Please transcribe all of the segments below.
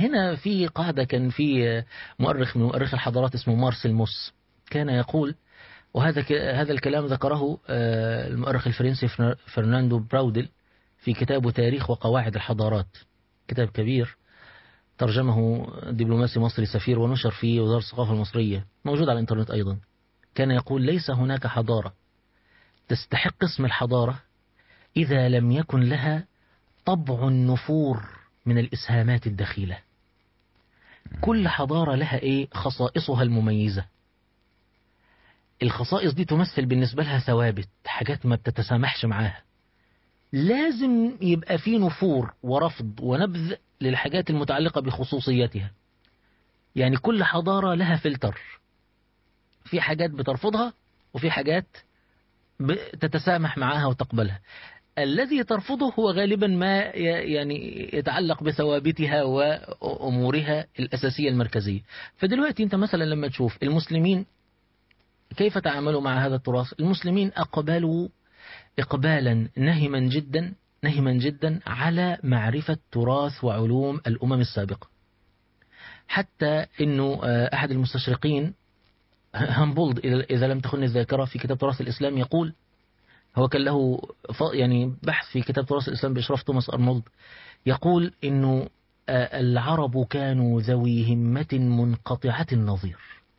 هنا في قاعدة كان في مؤرخ من مؤرخ الحضارات اسمه مارسيل موس كان يقول وهذا هذا الكلام ذكره المؤرخ الفرنسي فرناندو براودل في كتابه تاريخ وقواعد الحضارات كتاب كبير ترجمه دبلوماسي مصري سفير ونشر في وزارة الثقافة المصرية موجود على الإنترنت أيضا كان يقول ليس هناك حضارة تستحق اسم الحضارة إذا لم يكن لها طبع النفور من الإسهامات الدخيلة كل حضارة لها إيه خصائصها المميزة الخصائص دي تمثل بالنسبة لها ثوابت حاجات ما بتتسامحش معاها لازم يبقى في نفور ورفض ونبذ للحاجات المتعلقة بخصوصيتها يعني كل حضارة لها فلتر في حاجات بترفضها وفي حاجات تتسامح معها وتقبلها الذي ترفضه هو غالبا ما يعني يتعلق بثوابتها وأمورها الأساسية المركزية فدلوقتي أنت مثلا لما تشوف المسلمين كيف تعاملوا مع هذا التراث المسلمين أقبلوا إقبالا نهما جدا نهما جدا على معرفة تراث وعلوم الأمم السابقة حتى أنه أحد المستشرقين هامبولد إذا لم تخن الذاكرة في كتاب تراث الإسلام يقول هو كان له يعني بحث في كتاب تراث الإسلام بإشراف توماس أرنولد يقول أنه العرب كانوا ذوي همة منقطعة النظير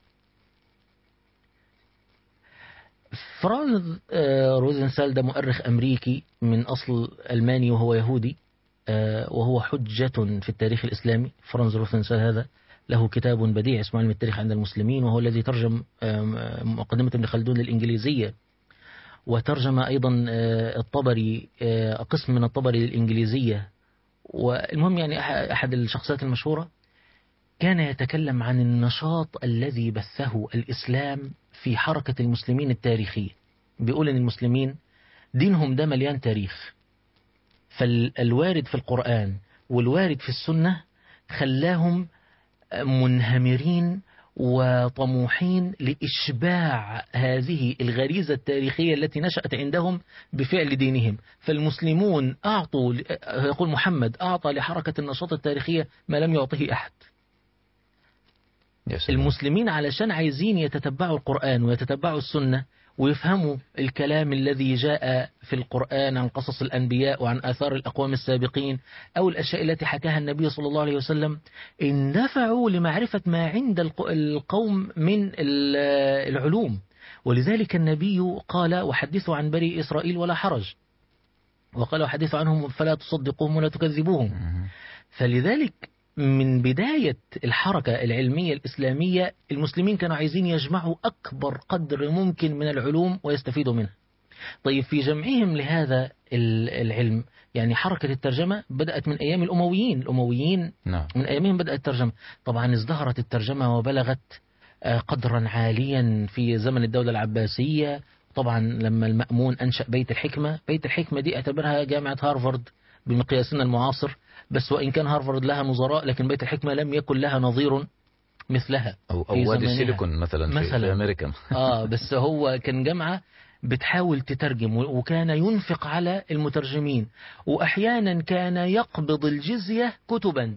فرانز روزنسال ده مؤرخ أمريكي من أصل ألماني وهو يهودي وهو حجة في التاريخ الإسلامي فرانز روزنسال هذا له كتاب بديع اسمه علم التاريخ عند المسلمين وهو الذي ترجم مقدمة ابن خلدون للإنجليزية وترجم أيضا الطبري قسم من الطبري للإنجليزية والمهم يعني أحد الشخصيات المشهورة كان يتكلم عن النشاط الذي بثه الإسلام في حركة المسلمين التاريخية بيقول أن المسلمين دينهم ده مليان تاريخ فالوارد في القرآن والوارد في السنة خلاهم منهمرين وطموحين لإشباع هذه الغريزة التاريخية التي نشأت عندهم بفعل دينهم فالمسلمون أعطوا يقول محمد أعطى لحركة النشاط التاريخية ما لم يعطه أحد المسلمين علشان عايزين يتتبعوا القرآن ويتتبعوا السنة ويفهموا الكلام الذي جاء في القرآن عن قصص الأنبياء وعن آثار الأقوام السابقين أو الأشياء التي حكاها النبي صلى الله عليه وسلم اندفعوا لمعرفة ما عند القوم من العلوم ولذلك النبي قال وحدثوا عن بني إسرائيل ولا حرج وقال وحدثوا عنهم فلا تصدقوهم ولا تكذبوهم فلذلك من بداية الحركة العلمية الإسلامية المسلمين كانوا عايزين يجمعوا أكبر قدر ممكن من العلوم ويستفيدوا منها طيب في جمعهم لهذا العلم يعني حركة الترجمة بدأت من أيام الأمويين الأمويين نعم. من أيامهم بدأت الترجمة طبعا ازدهرت الترجمة وبلغت قدرا عاليا في زمن الدولة العباسية طبعا لما المأمون أنشأ بيت الحكمة بيت الحكمة دي اعتبرها جامعة هارفارد بمقياسنا المعاصر بس وإن كان هارفارد لها نظراء لكن بيت الحكمة لم يكن لها نظير مثلها أو, أو وادي السيليكون مثلا, مثلا في, في أمريكا آه بس هو كان جامعة بتحاول تترجم وكان ينفق على المترجمين وأحيانا كان يقبض الجزية كتبا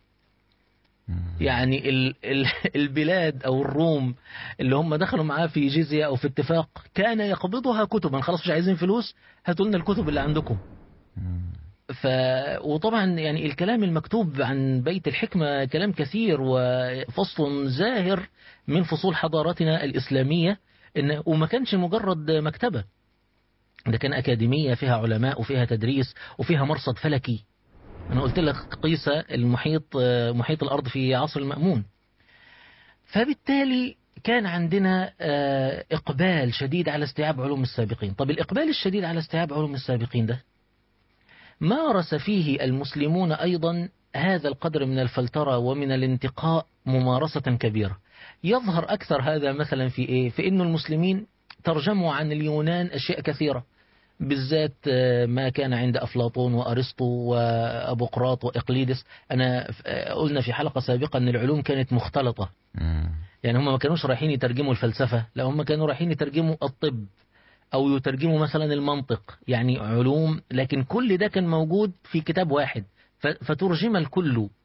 يعني ال ال البلاد أو الروم اللي هم دخلوا معاه في جزية أو في اتفاق كان يقبضها كتبا خلاص مش عايزين فلوس هاتوا لنا الكتب اللي عندكم ف وطبعا يعني الكلام المكتوب عن بيت الحكمة كلام كثير وفصل زاهر من فصول حضارتنا الإسلامية إن وما كانش مجرد مكتبة ده كان أكاديمية فيها علماء وفيها تدريس وفيها مرصد فلكي أنا قلت لك قيس المحيط محيط الأرض في عصر المأمون فبالتالي كان عندنا إقبال شديد على استيعاب علوم السابقين طب الإقبال الشديد على استيعاب علوم السابقين ده مارس فيه المسلمون أيضا هذا القدر من الفلترة ومن الانتقاء ممارسة كبيرة يظهر أكثر هذا مثلا في إيه؟ في أن المسلمين ترجموا عن اليونان أشياء كثيرة بالذات ما كان عند أفلاطون وأرسطو وأبوقراط وإقليدس أنا قلنا في حلقة سابقة أن العلوم كانت مختلطة يعني هم ما كانوش رايحين يترجموا الفلسفة لا هم كانوا رايحين يترجموا الطب أو يترجموا مثلا المنطق يعني علوم لكن كل ده كان موجود في كتاب واحد فترجم الكل